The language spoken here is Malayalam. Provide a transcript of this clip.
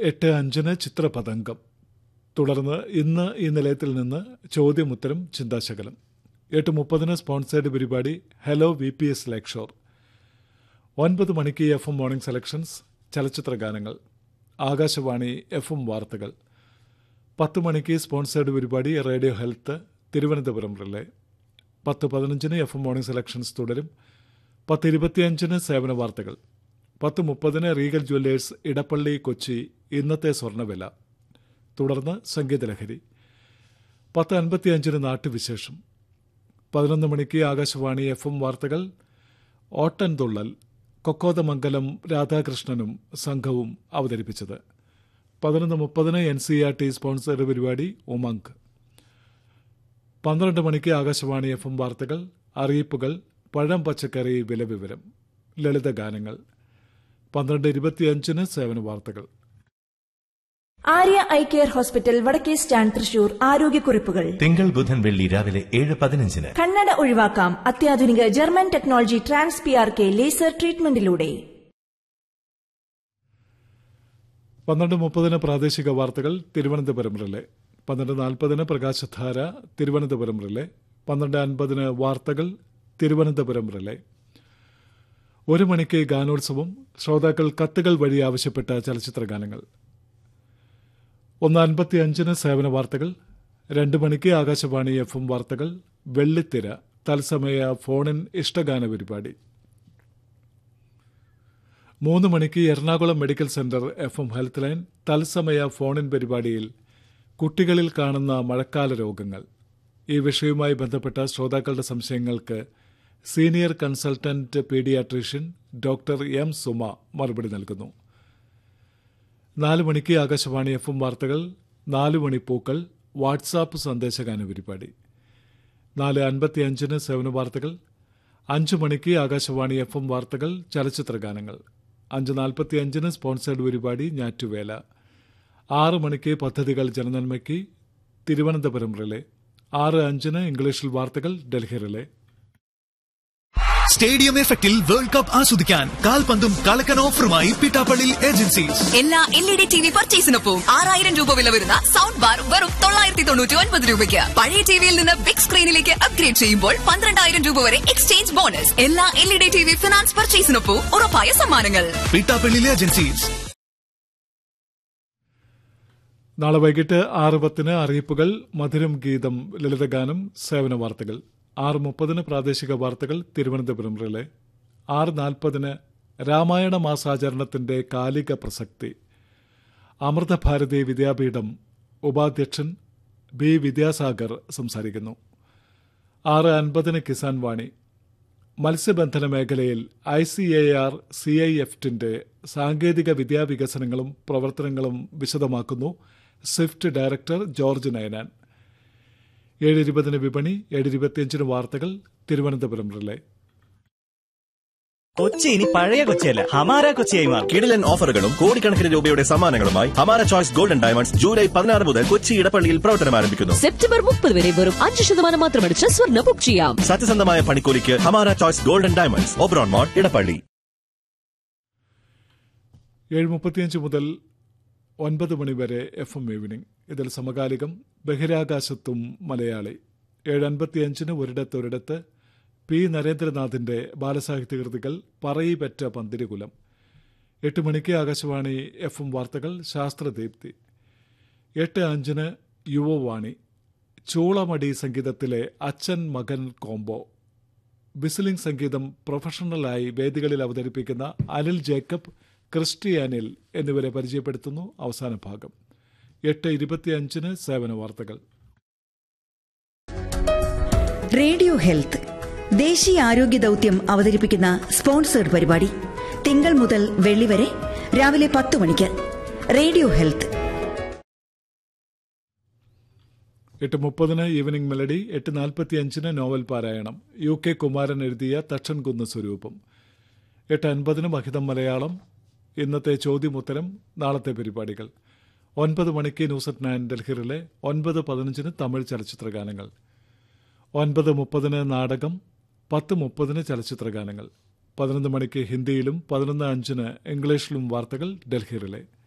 എട്ട് അഞ്ചിന് ചിത്രപതംഗം തുടർന്ന് ഇന്ന് ഈ നിലയത്തിൽ നിന്ന് ചോദ്യമുത്തരം ചിന്താശകലം എട്ട് മുപ്പതിന് സ്പോൺസേഡ് പരിപാടി hello V P S Lakeshore ഒൻപത് മണിക്ക് എഫ് എം മോർണിംഗ് സെലക്ഷൻസ് ചലച്ചിത്ര ഗാനങ്ങൾ ആകാശവാണി എഫ് എം വാർത്തകൾ പത്ത് മണിക്ക് സ്പോൺസേഡ് പരിപാടി റേഡിയോ ഹെൽത്ത് തിരുവനന്തപുരം റിലേ പത്ത് പതിനഞ്ചിന് എഫ് എം മോർണിംഗ് സെലക്ഷൻസ് തുടരും പത്ത് ഇരുപത്തിയഞ്ചിന് സേവന വാർത്തകൾ പത്ത് മുപ്പതിന് റീഗൽ ജ്വല്ലേഴ്സ് ഇടപ്പള്ളി കൊച്ചി ഇന്നത്തെ സ്വർണ്ണവില തുടർന്ന് സംഗീതലഹരി പത്ത് അൻപത്തിയഞ്ചിന് നാട്ടുവിശേഷം പതിനൊന്ന് മണിക്ക് ആകാശവാണി എഫ് എം വാർത്തകൾ ഓട്ടൻതുള്ളൽ കൊക്കോതമംഗലം രാധാകൃഷ്ണനും സംഘവും അവതരിപ്പിച്ചത് പതിനൊന്ന് മുപ്പതിന് N C R T sponsor പരിപാടി ഉമങ്ക് പന്ത്രണ്ട് മണിക്ക് ആകാശവാണി എഫ് എം വാർത്തകൾ അറിയിപ്പുകൾ പഴം പച്ചക്കറി വില വിവരം ലളിത ഗാനങ്ങൾ പന്ത്രണ്ട് ഇരുപത്തിയഞ്ചിന് സേവന വാർത്തകൾ ആര്യ ഐ കെയർ ഹോസ്പിറ്റൽ വടക്കേ സ്റ്റാൻഡ് തൃശൂർ ആരോഗ്യക്കുറിപ്പുകൾ തിങ്കൾ ബുധൻ വെള്ളി രാവിലെ ഏഴ് പതിനഞ്ചിന് കണ്ണട ഒഴിവാക്കാം അത്യാധുനിക German technology trans P R K laser ട്രീറ്റ്മെന്റിലൂടെ പന്ത്രണ്ട് മുപ്പതിന് പ്രാദേശിക വാർത്തകൾ തിരുവനന്തപുരം റിലേ പന്ത്രണ്ട് നാൽപ്പതിന് പ്രകാശധാര തിരുവനന്തപുരം റിലേ പന്ത്രണ്ട് അൻപതിന് വാർത്തകൾ തിരുവനന്തപുരം റിലേ ഒരു മണിക്ക് ഗാനോത്സവം ശ്രോതാക്കൾ കത്തുകൾ വഴി ആവശ്യപ്പെട്ട ചലച്ചിത്ര ഗാനങ്ങൾ ഒന്ന് അൻപത്തി അഞ്ചിന് സേവന വാർത്തകൾ രണ്ട് മണിക്ക് ആകാശവാണി എഫ് എം വാർത്തകൾ വെള്ളിത്തിര തത്സമയ ഫോണിൻ ഇഷ്ടഗാന പരിപാടി മൂന്ന് മണിക്ക് Ernakulam medical centre F M health line തത്സമയ ഫോണിൻ പരിപാടിയിൽ കുട്ടികളിൽ കാണുന്ന മഴക്കാല രോഗങ്ങൾ ഈ വിഷയവുമായി ബന്ധപ്പെട്ട ശ്രോതാക്കളുടെ സംശയങ്ങൾക്ക് senior consultant paediatrician doctor M Suma മറുപടി നൽകുന്നു നാല് മണിക്ക് ആകാശവാണി എഫ് എം വാർത്തകൾ നാല് മണി പൂക്കൾ വാട്സാപ്പ് സന്ദേശഗാന പരിപാടി നാല് അൻപത്തിയഞ്ചിന് സേവന വാർത്തകൾ അഞ്ച് മണിക്ക് ആകാശവാണി എഫ് എം വാർത്തകൾ ചലച്ചിത്ര ഗാനങ്ങൾ അഞ്ച് നാൽപ്പത്തിയഞ്ചിന് സ്പോൺസേഡ് പരിപാടി ഞാറ്റുവേല ആറ് മണിക്ക് പദ്ധതികൾ ജനനന്മയ്ക്ക് തിരുവനന്തപുരം റിലേ ആറ് അഞ്ചിന് ഇംഗ്ലീഷിൽ വാർത്തകൾ ഡൽഹി റിലേ സ്റ്റേഡിയം എഫക്റ്റിൽ വേൾഡ് കപ്പ് ആസ്വദിക്കാൻ കാൽപന്തും കളക്കൻ ഓഫറുമായി പിട്ടാപ്പള്ളി ഏജൻസീസ് എല്ലാ L E D T V പർച്ചേസിനൊപ്പം ആറായിരം രൂപ വില വരുന്ന സൗണ്ട് ബാർ വെറും തൊള്ളായിരത്തി തൊണ്ണൂറ്റി ഒൻപത് രൂപയ്ക്ക് പഴയ ടിവിയിൽ നിന്ന് ബിഗ് സ്ക്രീനിലേക്ക് അപ്ഗ്രേഡ് ചെയ്യുമ്പോൾ പന്ത്രണ്ടായിരം രൂപ വരെ എക്സ്ചേഞ്ച് ബോണസ് എല്ലാ L E D T V finance പർച്ചേസിനൊപ്പം ഉറപ്പായ സമ്മാനങ്ങൾ പിട്ടാപ്പള്ളി ഏജൻസീസ് നാളെ വൈകിട്ട് ആറ് പത്തിന് അറിയിപ്പുകൾ മധുരം ഗീതം ലളിതഗാനം സേവന വാർത്തകൾ ആറ് മുപ്പതിന് പ്രാദേശിക വാർത്തകൾ തിരുവനന്തപുരം റിലേ ആറ് നാൽപ്പതിന് രാമായണ മാസാചരണത്തിന്റെ കാലിക പ്രസക്തി അമൃതഭാരതി വിദ്യാപീഠം ഉപാധ്യക്ഷൻ ബി വിദ്യാസാഗർ സംസാരിക്കുന്നു ആറ് അൻപതിന് കിസാൻ വാണി മത്സ്യബന്ധന മേഖലയിൽ I C A R C I എഫ്റ്റിന്റെ സാങ്കേതിക വിദ്യാവികസനങ്ങളും പ്രവർത്തനങ്ങളും വിശദമാക്കുന്നു സ്വിഫ്റ്റ് ഡയറക്ടർ ജോർജ് നയനാൻ ഏഴ് ഇരുപതിന് വിപണി ഏഴ് ഇരുപത്തിയഞ്ചിന് വാർത്തകൾ തിരുവനന്തപുരം റിലേ കൊച്ചി ഇനി പഴയ കൊച്ചിയല്ല ഹമാര കൊച്ചിയായി മാറും കിടിലൻ ഓഫറുകളും കോടിക്കണക്കിന് രൂപയുടെ സമ്മാനങ്ങളുമായി ഹമാര ചോയ്സ് ഗോൾഡൻ ഡയമണ്ട്സ് ജൂലൈ പതിനാറ് മുതൽ കൊച്ചി ഇടപ്പള്ളിയിൽ പ്രവർത്തനം ആരംഭിക്കുന്നു സെപ്റ്റംബർ മുപ്പത് വരെ വെറും അഞ്ച് ശതമാനം മാത്രമടിച്ച് സ്വർണ്ണ ബുക്ക് ചെയ്യാം സത്യസന്ധമായ പണിക്കൂലിക്ക് Hamara choice golden diamonds Oberon mall Edappally ഏഴ് മുപ്പത്തിയഞ്ച് മുതൽ ഒൻപത് മണി വരെ എഫ് എം ഈവനിംഗ് ഇതിൽ സമകാലികം ബഹിരാകാശത്തും മലയാളി ഏഴ് അൻപത്തിയഞ്ചിന് ഒരിടത്തൊരിടത്ത് പി നരേന്ദ്രനാഥിന്റെ ബാലസാഹിത്യ കൃതികൾ പറയിപ്പറ്റ പന്തിരികുലം എട്ട് മണിക്ക് ആകാശവാണി എഫ് എം വാർത്തകൾ ശാസ്ത്രദീപ്തി എട്ട് അഞ്ചിന് യുവവാണി ചൂളമടി സംഗീതത്തിലെ അച്ഛൻ മകൻ കോംബോ വിസിലിംഗ് സംഗീതം പ്രൊഫഷണലായി വേദികളിൽ അവതരിപ്പിക്കുന്ന അനിൽ ജേക്കബ് ക്രിസ്റ്റിയാനിൽ എന്നിവരെ പരിചയപ്പെടുത്തുന്നു അവസാന ഭാഗം എട്ട് ഇരുപത്തിയഞ്ചിന് സേവന വാർത്തകൾ റേഡിയോ ഹെൽത്ത് ദേശീയ ആരോഗ്യ ദൗത്യം അവതരിപ്പിക്കുന്ന സ്പോൺസേഡ് പരിപാടി തിങ്കൾ മുതൽ വെള്ളി വരെ രാവിലെ പത്ത് മണിക്ക് റേഡിയോ ഹെൽത്ത് എട്ട് മുപ്പതിന് ഈവനിംഗ് മെലഡി എട്ട് നാൽപ്പത്തിയഞ്ചിന് നോവൽ പാരായണം യു കെ കുമാരൻ എഴുതിയ തച്ചൻകുന്ന് സ്വരൂപം എട്ട് അൻപതിന് മഹിതം മലയാളം ഇന്നത്തെ ചോദ്യമുത്തരം നാളത്തെ പരിപാടികൾ ഒൻപത് മണിക്ക് ന്യൂസ് അറ്റ് നയൻ ഡൽഹിറിലെ ഒൻപത് പതിനഞ്ചിന് തമിഴ് ചലച്ചിത്ര ഗാനങ്ങൾ ഒൻപത് മുപ്പതിന് നാടകം പത്ത് മുപ്പതിന് ചലച്ചിത്ര ഗാനങ്ങൾ പതിനൊന്ന് മണിക്ക് ഹിന്ദിയിലും പതിനൊന്ന് അഞ്ചിന് ഇംഗ്ലീഷിലും വാർത്തകൾ ഡൽഹിറിലെ